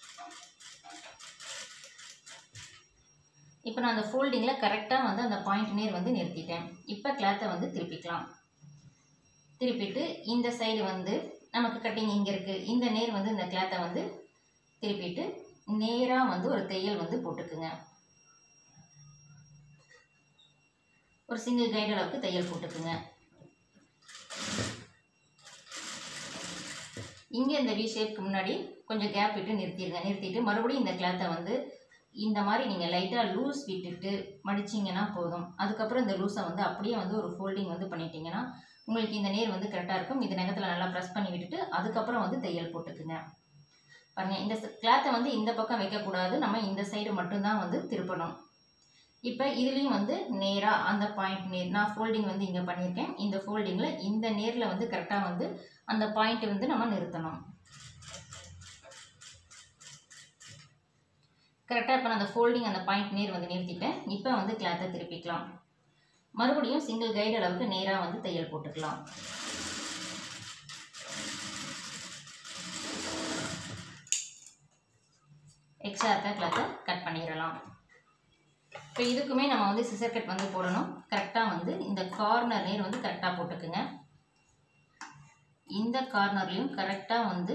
இப்போ நான் அந்த ஃபோல்டிங்கில் கரெக்டாக வந்து அந்த பாயிண்ட் நேர் வந்து நிறுத்திட்டேன் இப்போ கிளாத்தை வந்து திருப்பிக்கலாம் திருப்பிட்டு இந்த சைடு வந்து நமக்கு கட்டிங் இங்கே இருக்குது இந்த நேர் வந்து இந்த கிளாத்தை வந்து திருப்பிட்டு நேராக வந்து ஒரு தையல் வந்து போட்டுக்குங்க ஒரு சிங்கிள் கைடு அளவுக்கு தையல் போட்டுக்குங்க இங்கே இந்த வி ஷேப்க்கு முன்னாடி கொஞ்சம் கேப் விட்டு நிறுத்திடுங்க நிறுத்திட்டு மறுபடியும் இந்த கிளாத்தை வந்து இந்த மாதிரி நீங்கள் லைட்டாக லூஸ் விட்டுட்டு மடிச்சிங்கன்னா போதும் அதுக்கப்புறம் இந்த லூஸை வந்து அப்படியே வந்து ஒரு ஃபோல்டிங் வந்து பண்ணிட்டீங்கன்னா உங்களுக்கு இந்த நேர் வந்து கரெக்டாக இருக்கும் இந்த நகத்தில் நல்லா ப்ரெஸ் பண்ணி விட்டுட்டு அதுக்கப்புறம் வந்து தையல் போட்டுக்குங்க பாருங்கள் இந்த கிளாத்தை வந்து இந்த பக்கம் வைக்கக்கூடாது நம்ம இந்த சைடு மட்டும்தான் வந்து திருப்பணும் இப்போ இதுலேயும் வந்து நேராக அந்த பாயிண்ட் நேர் நான் ஃபோல்டிங் வந்து இங்கே பண்ணியிருக்கேன் இந்த ஃபோல்டிங்கில் இந்த நேரில் வந்து கரெக்டாக வந்து அந்த பாயிண்ட் வந்து நம்ம நிறுத்தணும் கரெக்டாக இப்போ நான் அந்த ஃபோல்டிங் அந்த பாயிண்ட் நேர் வந்து நிறுத்திட்டேன் இப்போ வந்து கிளாத்தை திருப்பிக்கலாம் மறுபடியும் சிங்கிள் கைடு அளவுக்கு நேராக வந்து தையல் போட்டுக்கலாம் எக்ஸ்ட்ரா இருக்க கிளாத்தை கட் பண்ணிடலாம் இப்போ இதுக்குமே நம்ம வந்து சிசர் கட் வந்து போடணும் கரெக்டாக வந்து இந்த கார்னர் நேர் வந்து கரெக்டாக போட்டுக்குங்க இந்த கார்னர்லேயும் கரெக்டாக வந்து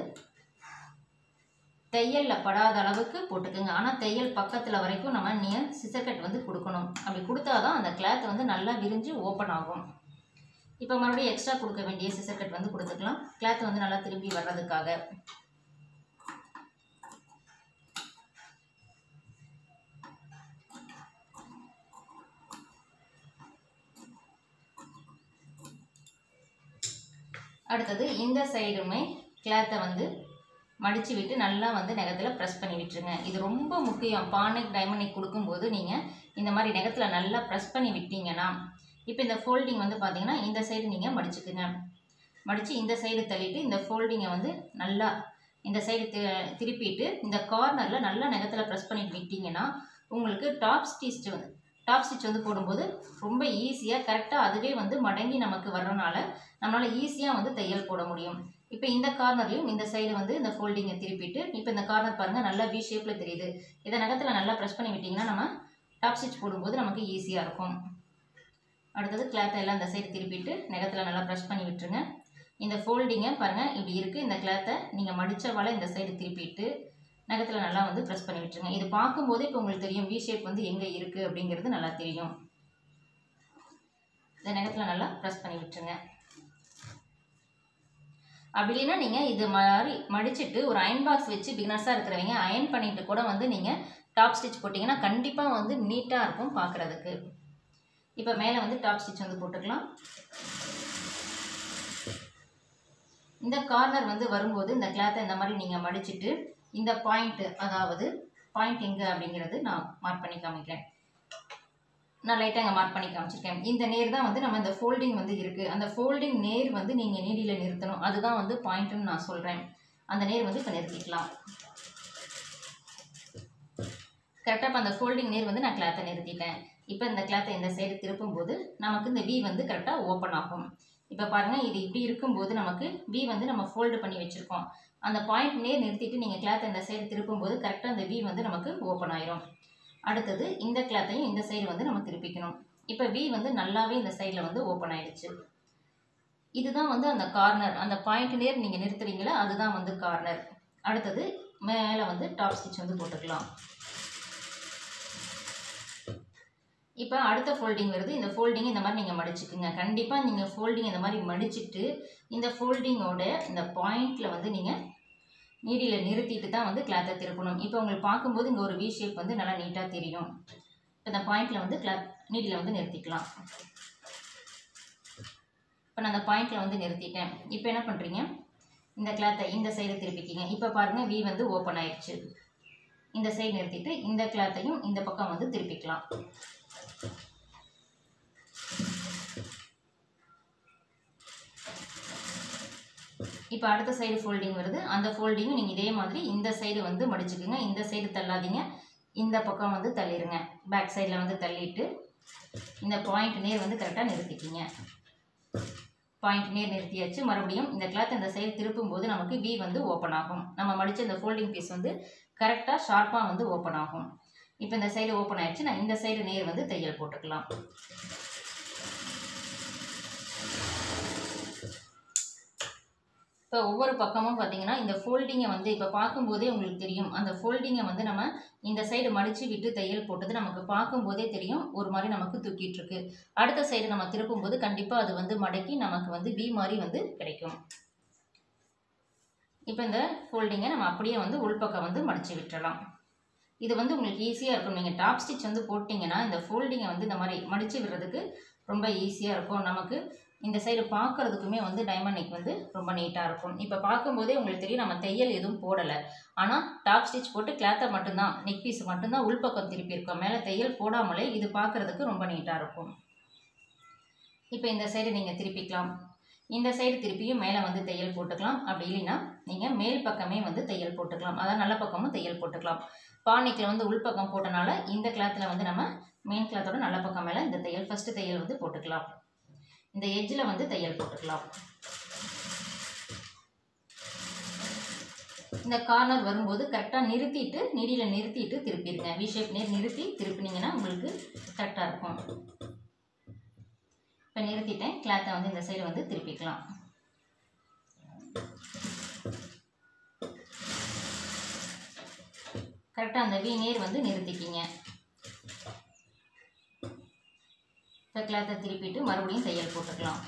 தையலில் படாத அளவுக்கு போட்டுக்குங்க ஆனால் தையல் பக்கத்தில் வரைக்கும் நம்ம நீங்கள் சிசர் கட் வந்து கொடுக்கணும் அப்படி கொடுத்தா தான் அந்த கிளாத் வந்து நல்லா விரிஞ்சு ஓப்பன் ஆகும் இப்போ மறுபடியும் எக்ஸ்ட்ரா கொடுக்க வேண்டிய சிசர் கட் வந்து கொடுத்துக்கலாம் கிளாத் வந்து நல்லா திரும்பி வர்றதுக்காக அடுத்தது இந்த சைடுமே கிளாத்தை வந்து மடித்து விட்டு நல்லா வந்து நகத்தில் ப்ரெஸ் பண்ணி விட்டுருங்க இது ரொம்ப முக்கியம் பானைக் டைமண்டிக் கொடுக்கும்போது நீங்கள் இந்த மாதிரி நகத்தில் நல்லா ப்ரெஸ் பண்ணி விட்டீங்கன்னா இப்போ இந்த ஃபோல்டிங் வந்து பார்த்தீங்கன்னா இந்த சைடு நீங்கள் மடிச்சுக்குங்க மடித்து இந்த சைடு தள்ளிட்டு இந்த ஃபோல்டிங்கை வந்து நல்லா இந்த சைடு தி திருப்பிட்டு இந்த கார்னரில் நல்லா நகத்தில் ப்ரெஸ் பண்ணிட்டு விட்டீங்கன்னா உங்களுக்கு டாப் ஸ்டிச் வந்து டாப் ஸ்டிச் வந்து போடும்போது ரொம்ப ஈஸியாக கரெக்டாக அதுவே வந்து மடங்கி நமக்கு வர்றனால நம்மளால் ஈஸியாக வந்து தையல் போட முடியும் இப்போ இந்த கார்னர்லையும் இந்த சைடு வந்து இந்த ஃபோல்டிங்கை திருப்பிட்டு இப்போ இந்த கார்னர் பாருங்கள் நல்லா வி ஷேப்பில் தெரியுது இதை நகத்தில் நல்லா ப்ரெஸ் பண்ணி விட்டிங்கன்னா நம்ம டாப் ஸ்டிச் போடும்போது நமக்கு ஈஸியாக இருக்கும் அடுத்தது கிளாத்தை எல்லாம் இந்த சைடு திருப்பிட்டு நகத்தில் நல்லா ப்ரெஸ் பண்ணி விட்டுருங்க இந்த ஃபோல்டிங்கை பாருங்கள் இப்படி இருக்குது இந்த கிளாத்தை நீங்கள் மடித்த வலை இந்த சைடு திருப்பிட்டு நகத்தில் நல்லா வந்து ப்ரெஸ் பண்ணி விட்டுருங்க இது பார்க்கும்போது இப்போ உங்களுக்கு தெரியும் வி ஷேப் வந்து எங்கே இருக்குது அப்படிங்கிறது நல்லா தெரியும் இந்த நகத்தில் நல்லா ப்ரெஸ் பண்ணி விட்டுருங்க அப்படி இல்லைன்னா நீங்கள் இது மாதிரி மடிச்சுட்டு ஒரு அயன் பாக்ஸ் வச்சு பிகினர்ஸாக இருக்கிறவங்க அயன் பண்ணிட்டு கூட வந்து நீங்கள் டாப் ஸ்டிச் போட்டிங்கன்னா கண்டிப்பாக வந்து நீட்டாக இருக்கும் பார்க்குறதுக்கு இப்போ மேலே வந்து டாப் ஸ்டிச் வந்து போட்டுக்கலாம் இந்த கார்னர் வந்து வரும்போது இந்த கிளாத்தை இந்த மாதிரி நீங்கள் மடிச்சுட்டு இந்த பாயிண்ட்டு அதாவது பாயிண்ட் எங்கே அப்படிங்கிறது நான் மார்க் பண்ணி காமிக்கிறேன் நான் லைட்டாக இங்கே மார்க் பண்ணி காமிச்சிருக்கேன் இந்த நேர் தான் வந்து நம்ம இந்த ஃபோல்டிங் வந்து இருக்குது அந்த ஃபோல்டிங் நேர் வந்து நீங்கள் நீடியில் நிறுத்தணும் அதுதான் வந்து பாயிண்ட்டுன்னு நான் சொல்கிறேன் அந்த நேர் வந்து இப்போ நிறுத்திக்கலாம் கரெக்டாக இப்போ அந்த ஃபோல்டிங் நேர் வந்து நான் கிளாத்தை நிறுத்திட்டேன் இப்போ இந்த கிளாத்தை இந்த சைடு திருப்பும்போது நமக்கு இந்த வி வந்து கரெக்டாக ஓப்பன் ஆகும் இப்போ பாருங்கள் இது இப்படி இருக்கும்போது நமக்கு வி வந்து நம்ம ஃபோல்டு பண்ணி வச்சுருக்கோம் அந்த பாயிண்ட் நேர் நிறுத்திட்டு நீங்கள் கிளாத்தை இந்த சைடு திருப்பும்போது கரெக்டாக அந்த வி வந்து நமக்கு ஓப்பன் ஆயிரும் அடுத்தது இந்த கிளாத்தையும் இந்த சைடு வந்து நம்ம திருப்பிக்கணும் இப்போ வி வந்து நல்லாவே இந்த சைடில் வந்து ஓப்பன் ஆயிடுச்சு இதுதான் வந்து அந்த கார்னர் அந்த பாயிண்ட் நேர் நீங்கள் நிறுத்துறீங்களா அதுதான் வந்து கார்னர் அடுத்தது மேலே வந்து டாப் ஸ்டிச் வந்து போட்டுக்கலாம் இப்போ அடுத்த ஃபோல்டிங் வருது இந்த ஃபோல்டிங் இந்த மாதிரி நீங்கள் மடிச்சுக்குங்க கண்டிப்பாக நீங்கள் ஃபோல்டிங் இந்த மாதிரி மடிச்சிட்டு இந்த ஃபோல்டிங்கோட இந்த பாயிண்டில் வந்து நீங்கள் நீடியில் நிறுத்திட்டு தான் வந்து கிளாத்தை திருப்பணும் இப்போ உங்களுக்கு பார்க்கும்போது இங்கே ஒரு வி ஷேப் வந்து நல்லா நீட்டாக தெரியும் இப்போ இந்த பாயிண்டில் வந்து கிளாத் நீடியில் வந்து நிறுத்திக்கலாம் இப்போ நான் அந்த பாயிண்டில் வந்து நிறுத்திட்டேன் இப்போ என்ன பண்ணுறீங்க இந்த கிளாத்தை இந்த சைடு திருப்பிக்கிங்க இப்போ பாருங்கள் வி வந்து ஓப்பன் ஆயிடுச்சு இந்த சைடு நிறுத்திட்டு இந்த கிளாத்தையும் இந்த பக்கம் வந்து திருப்பிக்கலாம் இப்போ அடுத்த சைடு ஃபோல்டிங் வருது அந்த ஃபோல்டிங்கும் நீங்கள் இதே மாதிரி இந்த சைடு வந்து மடிச்சுக்குங்க இந்த சைடு தள்ளாதீங்க இந்த பக்கம் வந்து தள்ளிடுங்க பேக் சைடில் வந்து தள்ளிட்டு இந்த பாயிண்ட் நேர் வந்து கரெக்டாக நிறுத்திக்கிங்க பாயிண்ட் நேர் நிறுத்தியாச்சு மறுபடியும் இந்த கிளாத் இந்த சைடு திருப்பும் போது நமக்கு வி வந்து ஓப்பன் ஆகும் நம்ம மடித்த இந்த ஃபோல்டிங் பீஸ் வந்து கரெக்டாக ஷார்ப்பாக வந்து ஓப்பன் ஆகும் இப்போ இந்த சைடு ஓப்பன் ஆயிடுச்சு நான் இந்த சைடு நேர் வந்து தையல் போட்டுக்கலாம் இப்போ ஒவ்வொரு பக்கமும் பார்த்தீங்கன்னா இந்த ஃபோல்டிங்கை வந்து இப்போ பார்க்கும்போதே உங்களுக்கு தெரியும் அந்த ஃபோல்டிங்கை வந்து நம்ம இந்த சைடு மடித்து விட்டு தையல் போட்டது நமக்கு பார்க்கும்போதே தெரியும் ஒரு மாதிரி நமக்கு தூக்கிட்டு இருக்கு அடுத்த சைடு நம்ம திருப்பும்போது கண்டிப்பாக அது வந்து மடக்கி நமக்கு வந்து வி மாதிரி வந்து கிடைக்கும் இப்போ இந்த ஃபோல்டிங்கை நம்ம அப்படியே வந்து உள்பக்கம் வந்து மடித்து விட்டுறலாம் இது வந்து உங்களுக்கு ஈஸியாக இருக்கும் நீங்கள் டாப் ஸ்டிச் வந்து போட்டிங்கன்னா இந்த ஃபோல்டிங்கை வந்து இந்த மாதிரி மடித்து விடுறதுக்கு ரொம்ப ஈஸியாக இருக்கும் நமக்கு இந்த சைடு பார்க்குறதுக்குமே வந்து டைமண்ட் நெக் வந்து ரொம்ப நீட்டாக இருக்கும் இப்போ பார்க்கும்போதே உங்களுக்கு தெரியும் நம்ம தையல் எதுவும் போடலை ஆனால் டாப் ஸ்டிச் போட்டு கிளாத்தை மட்டும்தான் நெக் பீஸ் மட்டும்தான் உள்பக்கம் திருப்பியிருக்கோம் மேலே தையல் போடாமலே இது பார்க்குறதுக்கு ரொம்ப நீட்டாக இருக்கும் இப்போ இந்த சைடு நீங்கள் திருப்பிக்கலாம் இந்த சைடு திருப்பியும் மேலே வந்து தையல் போட்டுக்கலாம் அப்படி இல்லைன்னா நீங்கள் மேல் பக்கமே வந்து தையல் போட்டுக்கலாம் அதான் நல்ல பக்கமும் தையல் போட்டுக்கலாம் பானிக்கில் வந்து உள்பக்கம் போட்டனால இந்த கிளாத்தில் வந்து நம்ம மெயின் கிளாத்தோட நல்ல பக்கம் மேலே இந்த தையல் ஃபஸ்ட்டு தையல் வந்து போட்டுக்கலாம் இந்த எட்ஜில் வந்து தையல் போட்டுக்கலாம் இந்த கார்னர் வரும்போது கரெக்டாக நிறுத்திட்டு நீடியில் நிறுத்திட்டு திருப்பிடுங்க வி ஷேப் நேர் நிறுத்தி திருப்பினீங்கன்னா உங்களுக்கு கரெக்டாக இருக்கும் இப்போ நிறுத்திட்டேன் கிளாத்தை வந்து இந்த சைடு வந்து திருப்பிக்கலாம் கரெக்டாக அந்த வி நேர் வந்து நிறுத்திக்கிங்க இப்போ கிளாத்தை திருப்பிட்டு மறுபடியும் தையல் போட்டுக்கலாம்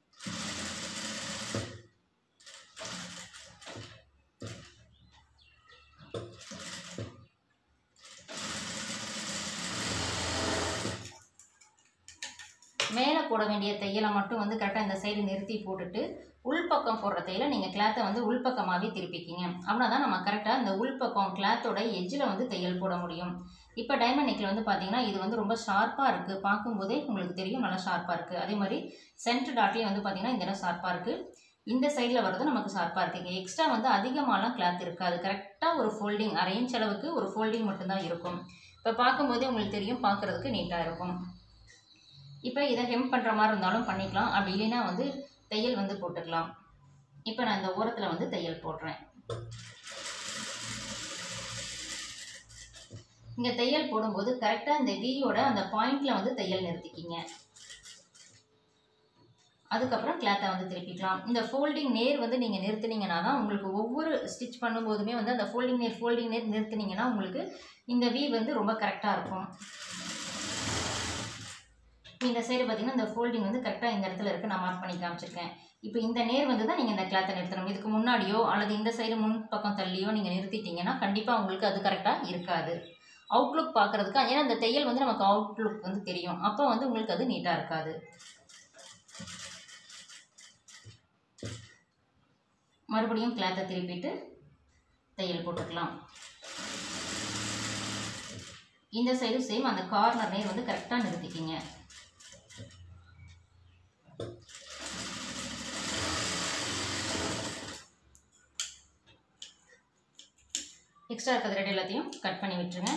மேலே போட வேண்டிய தையலை மட்டும் வந்து கரெக்டாக இந்த சைடு நிறுத்தி போட்டுட்டு உள்பக்கம் போடுற தையலை நீங்கள் கிளாத்தை வந்து உள்பக்கமாகவே திருப்பிக்கிங்க அப்படின்னா தான் நம்ம கரெக்டாக இந்த உள்பக்கம் கிளாத்தோட எஜ்ஜில் வந்து தையல் போட முடியும் இப்போ டைமண்ட் நெக்கில் வந்து பார்த்தீங்கன்னா இது வந்து ரொம்ப ஷார்ப்பாக இருக்குது பார்க்கும்போதே உங்களுக்கு தெரியும் நல்லா ஷார்ப்பாக இருக்குது அதே மாதிரி சென்டர் டாட்லேயும் வந்து பார்த்தீங்கன்னா இந்த இடம் ஷார்ப்பாக இருக்குது இந்த சைடில் வர்றது நமக்கு ஷார்ப்பாக இருக்குங்க எக்ஸ்ட்ரா வந்து அதிகமாகலாம் கிளாத் இருக்காது கரெக்டாக ஒரு ஃபோல்டிங் அரை இன்ச் அளவுக்கு ஒரு ஃபோல்டிங் மட்டும்தான் இருக்கும் இப்போ பார்க்கும்போதே உங்களுக்கு தெரியும் பார்க்குறதுக்கு நீட்டாக இருக்கும் இப்போ இதை ஹெம் பண்ணுற மாதிரி இருந்தாலும் பண்ணிக்கலாம் அப்படி இல்லைன்னா வந்து தையல் வந்து போட்டுக்கலாம் இப்போ நான் இந்த ஓரத்தில் வந்து தையல் போடுறேன் இங்கே தையல் போடும்போது கரெக்டாக இந்த வீயோட அந்த பாயிண்டில் வந்து தையல் நிறுத்திக்கிங்க அதுக்கப்புறம் கிளாத்தை வந்து திருப்பிக்கலாம் இந்த ஃபோல்டிங் நேர் வந்து நீங்கள் நிறுத்துனீங்கன்னா தான் உங்களுக்கு ஒவ்வொரு ஸ்டிச் பண்ணும்போதுமே வந்து அந்த ஃபோல்டிங் நேர் ஃபோல்டிங் நேர் நிறுத்துனீங்கன்னா உங்களுக்கு இந்த வீ வந்து ரொம்ப கரெக்டாக இருக்கும் இந்த சைடு பார்த்தீங்கன்னா இந்த ஃபோல்டிங் வந்து கரெக்டாக இந்த இடத்துல இருக்குது நான் மார்க் பண்ணி காமிச்சிருக்கேன் இப்போ இந்த நேர் வந்து தான் நீங்கள் இந்த கிளாத்தை நிறுத்தணும் இதுக்கு முன்னாடியோ அல்லது இந்த சைடு முன் பக்கம் தள்ளியோ நீங்கள் நிறுத்திட்டீங்கன்னா கண்டிப்பாக உங்களுக்கு அது கரெக்டாக இருக்காது அவுட்லுக் பார்க்குறதுக்கு ஏன்னா அந்த தையல் வந்து நமக்கு அவுட்லுக் வந்து தெரியும் அப்போ வந்து உங்களுக்கு அது நீட்டாக இருக்காது மறுபடியும் கிளாத்தை திருப்பிட்டு தையல் போட்டுக்கலாம் இந்த சைடு சேம் அந்த கார்னர் நேர் வந்து கரெக்டாக நிறுத்திக்கிங்க எக்ஸ்ட்ரா இருக்கிற த்ரெட் எல்லாத்தையும் கட் பண்ணி விட்டுருங்க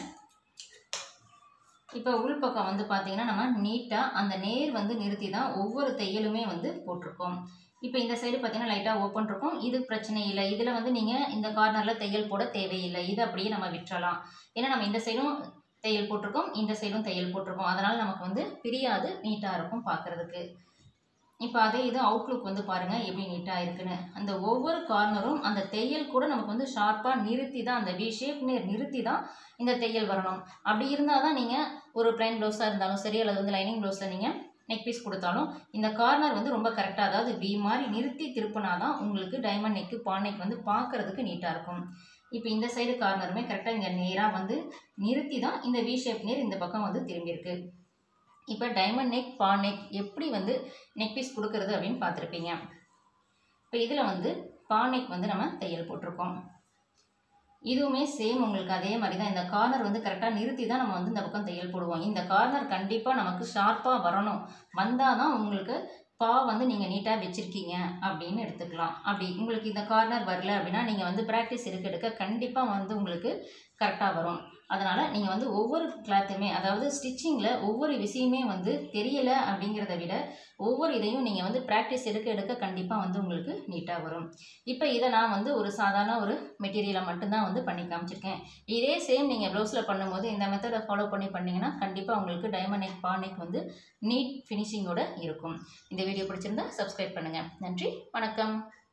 இப்போ உள்பக்கம் வந்து பார்த்தீங்கன்னா நம்ம நீட்டாக அந்த நேர் வந்து நிறுத்தி தான் ஒவ்வொரு தையலுமே வந்து போட்டிருக்கோம் இப்போ இந்த சைடு பார்த்தீங்கன்னா லைட்டாக ஓப்பன் இருக்கும் இது பிரச்சனை இல்லை இதில் வந்து நீங்கள் இந்த கார்னரில் தையல் போட தேவையில்லை இது அப்படியே நம்ம விட்டுறலாம் ஏன்னா நம்ம இந்த சைடும் தையல் போட்டிருக்கோம் இந்த சைடும் தையல் போட்டிருக்கோம் அதனால் நமக்கு வந்து பிரியாது நீட்டாக இருக்கும் பார்க்குறதுக்கு இப்போ அதே இது அவுட்லுக் வந்து பாருங்கள் எப்படி நீட்டாக இருக்குன்னு அந்த ஒவ்வொரு கார்னரும் அந்த தையல் கூட நமக்கு வந்து ஷார்ப்பாக நிறுத்தி தான் அந்த வி ஷேப் நேர் நிறுத்தி தான் இந்த தையல் வரணும் அப்படி இருந்தால் தான் நீங்கள் ஒரு ப்ளைன் ப்ளவுஸாக இருந்தாலும் சரி அல்லது வந்து லைனிங் ப்ளவுஸில் நீங்கள் நெக் பீஸ் கொடுத்தாலும் இந்த கார்னர் வந்து ரொம்ப கரெக்டாக அதாவது வி மாதிரி நிறுத்தி திருப்பினா தான் உங்களுக்கு டைமண்ட் நெக்கு பானைக்கு வந்து பார்க்குறதுக்கு நீட்டாக இருக்கும் இப்போ இந்த சைடு கார்னருமே கரெக்டாக இங்கே நேராக வந்து நிறுத்தி தான் இந்த வி ஷேப் நேர் இந்த பக்கம் வந்து திரும்பியிருக்கு இப்போ டைமண்ட் நெக் பா நெக் எப்படி வந்து நெக் பீஸ் கொடுக்கறது அப்படின்னு பார்த்துருப்பீங்க இப்போ இதில் வந்து பா நெக் வந்து நம்ம தையல் போட்டிருக்கோம் இதுவுமே சேம் உங்களுக்கு அதே மாதிரி தான் இந்த கார்னர் வந்து கரெக்டாக நிறுத்தி தான் நம்ம வந்து இந்த பக்கம் தையல் போடுவோம் இந்த கார்னர் கண்டிப்பாக நமக்கு ஷார்ப்பாக வரணும் வந்தால் தான் உங்களுக்கு பா வந்து நீங்கள் நீட்டாக வச்சுருக்கீங்க அப்படின்னு எடுத்துக்கலாம் அப்படி உங்களுக்கு இந்த கார்னர் வரல அப்படின்னா நீங்கள் வந்து ப்ராக்டிஸ் எடுக்க எடுக்க கண்டிப்பாக வந்து உங்களுக்கு கரெக்டாக வரும் அதனால் நீங்கள் வந்து ஒவ்வொரு கிளாத்துமே அதாவது ஸ்டிச்சிங்கில் ஒவ்வொரு விஷயமே வந்து தெரியலை அப்படிங்கிறத விட ஒவ்வொரு இதையும் நீங்கள் வந்து ப்ராக்டிஸ் எடுக்க எடுக்க கண்டிப்பாக வந்து உங்களுக்கு நீட்டாக வரும் இப்போ இதை நான் வந்து ஒரு சாதாரண ஒரு மெட்டீரியலை மட்டும்தான் வந்து பண்ணி காமிச்சிருக்கேன் இதே சேம் நீங்கள் ப்ளவுஸில் பண்ணும்போது இந்த மெத்தடை ஃபாலோ பண்ணி பண்ணிங்கன்னா கண்டிப்பாக உங்களுக்கு டைமண்ட் நெக் பா நெக் வந்து நீட் ஃபினிஷிங்கோட இருக்கும் இந்த வீடியோ பிடிச்சிருந்தா சப்ஸ்கிரைப் பண்ணுங்கள் நன்றி வணக்கம்